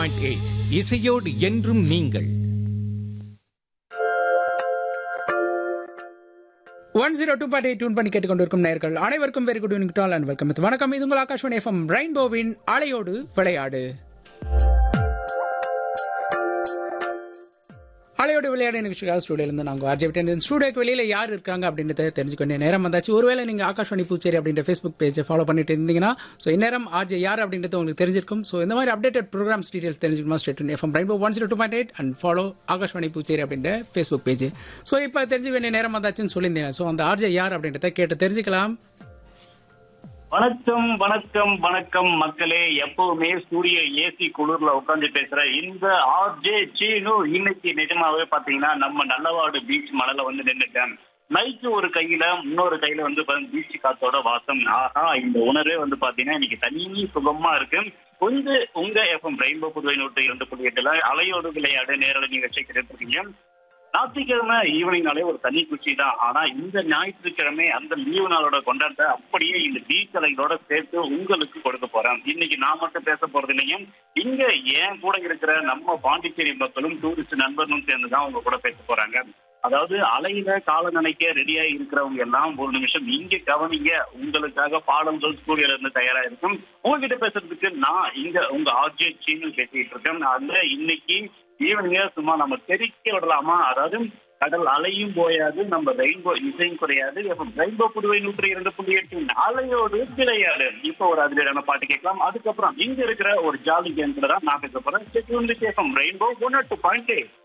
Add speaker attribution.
Speaker 1: point eight இசையோடு என்றும் நீங்கள்
Speaker 2: ஒன் ஜீரோ டூ பாட்டி டியூன் பண்ணி கேட்டுக்கொண்டிருக்கும் நேர்கள் அனைவருக்கும் வெரி குட் ஈவினிங் டால் அண்ட் வெல்கம் வணக்கம் இது உங்கள் ஆகாஷ்வாணி எஃப்எம் ரெயின்போவின் அலையோடு விளையாடு அலையோடு விளையாடு நிகழ்ச்சிக்காக ஸ்டூடியோலேருந்து நாங்கள் ஆர்ஜே விட்டு ஸ்டூடியோக்கு வெளியில் யார் இருக்காங்க அப்படின்றத தெரிஞ்சுக்கொண்டே நேரம் வந்தாச்சு ஒருவேளை நீங்கள் ஆகாஷ்வாணி பூச்சேரி அப்படின்ற ஃபேஸ்புக் பேஜை ஃபாலோ பண்ணிட்டு இருந்தீங்கன்னா ஸோ இந்நேரம் ஆர்ஜே யார் அப்படின்றது உங்களுக்கு தெரிஞ்சிருக்கும் ஸோ இந்த மாதிரி அப்டேட்டட் ப்ரோக்ராம்ஸ் டீடைல்ஸ் தெரிஞ்சுக்கணுமா state FM rainbow one zero two point eight and follow Akashvani Puducherry அப்படின்ற ஃபேஸ்புக் பேஜ் ஸோ இப்போ தெரிஞ்சுக்க வேண்டிய நேரம் வந்தாச்சுன்னு சொல்லியிருந்தேன் ஸோ அந்த ஆர்ஜே யார் அப்படின்றத கேட்டு தெரிஞ்சுக்கலாம்
Speaker 3: வணக்கம் வணக்கம் வணக்கம் மக்களே எப்பவுமே சூரிய ஏசி குளிர்ல உட்கார்ந்து பேசுற இந்த ஆர்ஜே சீனு இன்னைக்கு நிஜமாவே பாத்தீங்கன்னா நம்ம நல்லவாடு பீச் மலையில வந்து நின்னுட்டேன் நைட்டு ஒரு கையில இன்னொரு கையில வந்து பீச் காத்தோட வாசம் ஆஹா இந்த உணர்வே வந்து பாத்தீங்கன்னா இன்னைக்கு தனி சுகமா இருக்கு கொஞ்சம் உங்க எஃப்எம் ரெயின்போ புதுவை நூற்று இரண்டு புள்ளி எட்டுல அலையோடு விளையாடு நேரடி நிகழ்ச்சி கிடைத்திருக்கீங்க ஞாயிற்றுக்கிழமை ஈவினிங்னாலே ஒரு தனி குச்சி தான் ஆனா இந்த ஞாயிற்றுக்கிழமை அந்த லீவு நாளோட கொண்டாட்டத்தை அப்படியே இந்த பீச் அலைகளோட சேர்த்து உங்களுக்கு கொடுக்க போறேன் இன்னைக்கு நான் மட்டும் பேச போறது இல்லைங்க இங்க ஏன் கூட இருக்கிற நம்ம பாண்டிச்சேரி மக்களும் டூரிஸ்ட் நண்பர்களும் சேர்ந்து தான் உங்க கூட பேச போறாங்க அதாவது அலையில கால நினைக்க ரெடியா இருக்கிறவங்க எல்லாம் ஒரு நிமிஷம் இங்க கவனிங்க உங்களுக்காக பாடல்கள் ஸ்டூடியோல இருந்து தயாரா இருக்கும் உங்ககிட்ட பேசுறதுக்கு நான் இங்க உங்க ஆர்ஜே சீனு பேசிட்டு இருக்கேன் அதுல இன்னைக்கு ஈவனிங்க சும்மா நம்ம தெரிக்க விடலாமா அதாவது கடல் அலையும் போயாது நம்ம ரெயின்போ இசையும் குறையாது அப்ப ரெயின்போ புதுவை நூற்றி இரண்டு புள்ளி எட்டு அலையோடு விளையாடு இப்போ ஒரு அதிரடியான பாட்டு கேட்கலாம் அதுக்கப்புறம் இங்க இருக்கிற ஒரு ஜாலி கேம்ல தான் நான் பேச போறேன் ரெயின்போ ஒன் டூ பாயிண்ட்